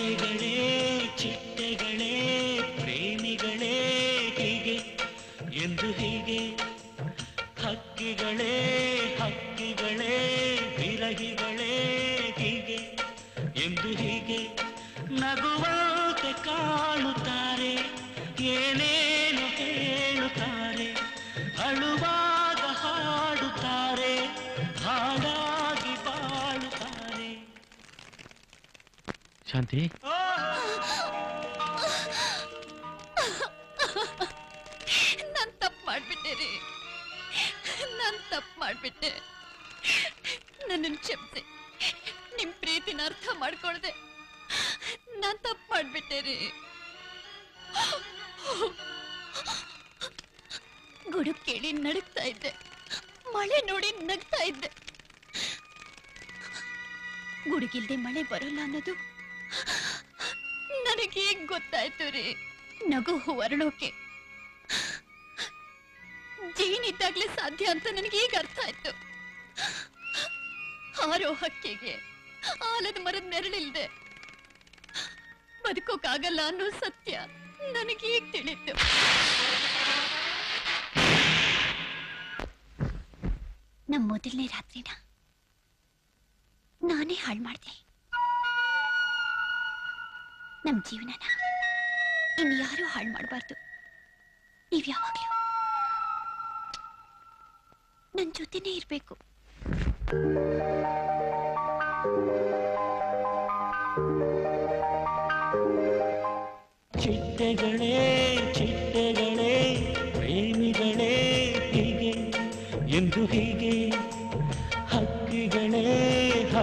ಚಿಟ್ಟೆಗಳೇ ಚಿಟ್ಟೆಗಳೇ ಪ್ರೇಮಿಗಳೇ ಹೀಗೆ ಎಂದು ಹೀಗೆ ಹಕ್ಕಿಗಳೇ ಹಕ್ಕಿಗಳೇ ವಿರಹಿಗಳೇ ಹೀಗೆ ಎಂದು ಹೀಗೆ ನಗುವಂತೆ ಕಾಣುತ್ತಾರೆ ಏನೇನು ಹೇಳುತ್ತಾರೆ ಅಳುವಾಗ ಹಾಡುತ್ತಾರೆ ಹಾಡಾಗಿ ಬಾಳುತ್ತಾರೆ ಶಾಂತಿ ನಾನ್ ತಪ್ಪು ಮಾಡ್ಬಿಟ್ಟೆ ರೀ ನಾನ್ ತಪ್ಪು ಮಾಡ್ಬಿಟ್ಟೆ ನನ್ನನ್ನು ಕ್ಷಮಿಸಿ ನಿಮ್ ಪ್ರೀತಿನ ಅರ್ಥ ಮಾಡ್ಕೊಳ್ದೆ ನಾನ್ ತಪ್ಪು ಮಾಡ್ಬಿಟ್ಟೆ ರೀ ಗುಡುಗ್ ಕೇಳಿ ನಡುಗ್ತಾ ಇದ್ದೆ ಮಳೆ ನೋಡಿ ನಗ್ತಾ ಇದ್ದೆ ಗುಡುಗಿಲ್ದೆ ಮಳೆ ಬರೋಲ್ಲ ಅನ್ನೋದು ನನಗೆ ಈಗ ಗೊತ್ತಾಯ್ತು ರೀ ನಗು ಹೊರಡೋಕೆ ಜೀನಿದ್ದಾಗ್ಲೇ ಸಾಧ್ಯ ಅಂತ ನನಗೆ ಈಗ ಅರ್ಥ ಆಯ್ತು ಹಾರೋ ಹಕ್ಕಿಗೆ ಆಲದ ಮರದ ನೆರಳಿಲ್ದೆ ಬದುಕೋಕ್ಕಾಗಲ್ಲ ಅನ್ನೋ ಸತ್ಯ ನನಗೆ ಈಗ ತಿಳಿತು ನಮ್ಮ ಮೊದಲನೇ ರಾತ್ರಿನ ನಾನೇ ಹಾಳು ಮಾಡಿದೆ ನಮ್ಮ ಜೀವನನ ಇನ್ಯಾರೂ ಹಾಳು ಮಾಡಬಾರ್ದು ನೀವ್ ಯಾವಾಗ್ಲೂ ನನ್ ಜೊತೆನೇ ಇರ್ಬೇಕು ಚಿಟ್ಟೆಗಳೇ ಚಿಟ್ಟೆಗಳೇ ಪ್ರೇಮಿಗಳೇ ಹೀಗೆ ಎಂದು ಹೀಗೆ ಹಕ್ಕಿಗಳೇ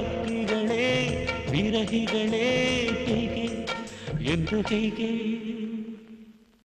ಹಕ್ಕಿಗಳೇ ವಿರಹಿಗಳೇ ಹೀಗೆ ಎಂದು ಹೀಗೆ